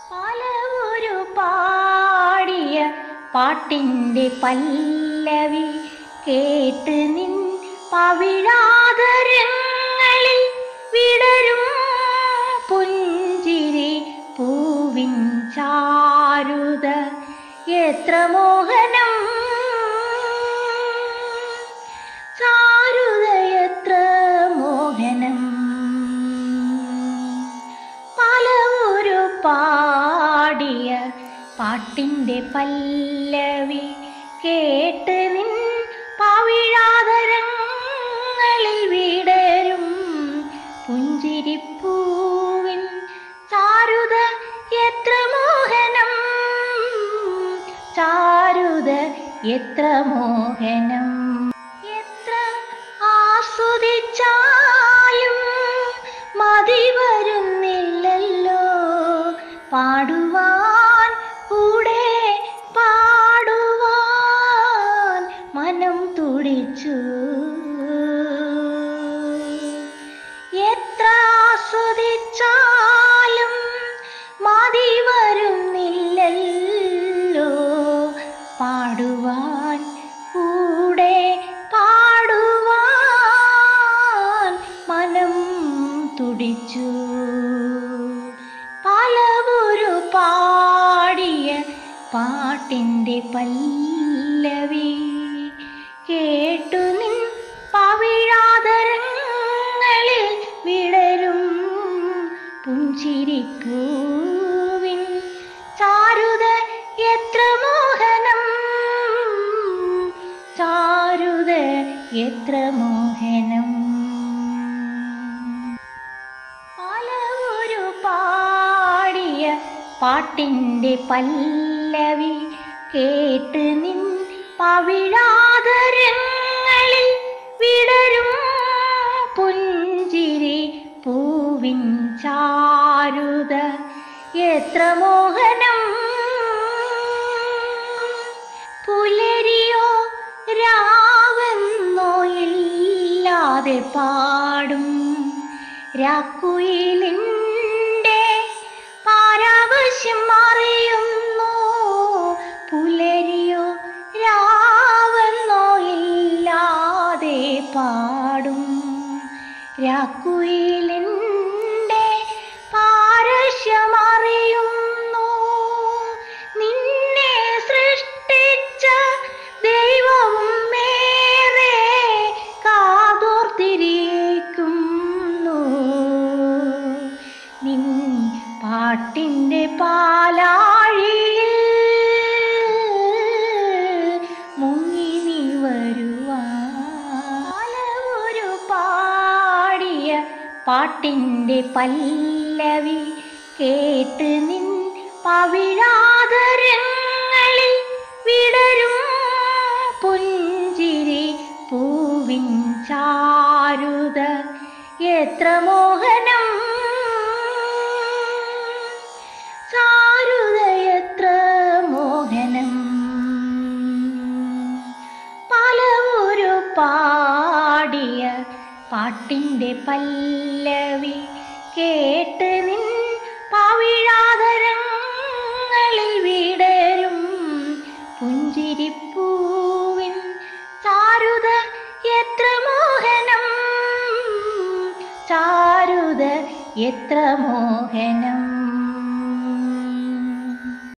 പലവൊരു പാടിയ പാട്ടിൻ്റെ പല്ലവി കേട്ട് നിൻ പവിഴാതരങ്ങളിൽ വിടരും പുഞ്ചിരി പൂവിൻ ചാരുത എത്ര മോഹനം ചാരുത എത്ര മോഹനം പലവൊരു പാടിയ പാട്ടിൻ്റെ പല്ലവി കേട്ട് നിൻ പവിഴാതരങ്ങളിൽ വിടരും പുഞ്ചിരിപ്പൂവിൻ ചാരുത എത്ര മോഹനം ചാരുത എത്ര മോഹനം എത്ര ആസ്വദിച്ചാലും മതി വരുന്നില്ലല്ലോ പാടുവാൻ കൂടെ പാടുവാൻ മനം തുടിച്ചു എത്ര ആസ്വദിച്ചാലും മതി വരുന്നില്ലല്ലോ പാടുവാൻ കൂടെ പാടുവാൻ മനം തുടിച്ചു പലവൊരു പാടിയ പാട്ടിൻ്റെ പല്ലവി കേട്ടു നിൻ പവിഴാതരങ്ങളിൽ വിടരും പുഞ്ചിരിപ്പൂവിൻ ചാരുത എത്ര മോഹനം ചാരുത എത്ര മോഹനം പലവൊരു പാടിയ പാട്ടിൻ്റെ പല്ലവി കേട്ട് നിൻ പവിഴാതരങ്ങളിൽ വിടരും പുഞ്ചിരി പൂവിൻ ചാരുത എത്ര മോഹനം പുലരിയോ രാവെന്നോ ഇല്ലാതെ പാടും രാക്കുയിലിൻ്റെ പാരാവശ്യം അറിയുന്നു പുലരിയോ രാവെന്നോ ഇല്ലാതെ പാടും രാക്കുയിലിൻ്റെ പാരശ്യമറിയുന്നു നിന്നെ സൃഷ്ടിച്ച ദൈവവും മേറെ കാതോർത്തിരിക്കുന്നു നിൻ പാട്ടിൻ്റെ പാലാഴിയിൽ മുങ്ങി നീ വരുവാൻ ഒരു പാടിയ പാട്ടിൻ്റെ പല്ലവി കേട്ട് നിൻ പവിഴാതരങ്ങളിൽ വിടരും പുഞ്ചിരി പൂവിൻ ചാരുത എത്ര മോഹനം ചാരുത എത്ര മോഹനം പലവൊരു പാടിയ പാട്ടിൻ്റെ പല്ലവി കേട്ട് നിൻ പവിഴാതരങ്ങളിൽ വിടരും പുഞ്ചിരിപ്പൂവിൻ ചാരുത എത്ര മോഹനം ചാരുത എത്ര മോഹനം